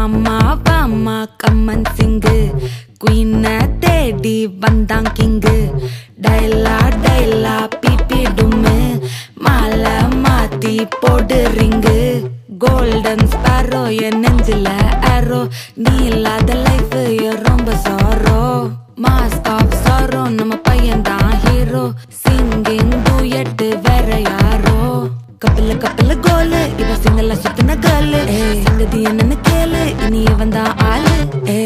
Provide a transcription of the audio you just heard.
வாமா வாமா கம்மன் சிங்கு குயின தேடி வந்தான் கிங்கு டைலா டைலா பிபி டும்மு மாலை மாத்தி போடு ரிங்கு கோல்டன் ஸ்பாரோ என் நெஞ்சில ஆரோ நீ இல்லாத லைஃப் ரொம்ப சாரோ மாஸ்க் ஆஃப் சாரோ நம்ம பையன் தான் ஹீரோ சிங்கிங் டூயட் வேற யாரோ கப்பல கப்பல கோலு இவ சிங்கல சுத்தின கேர்ளு சங்கதி என்னன்னு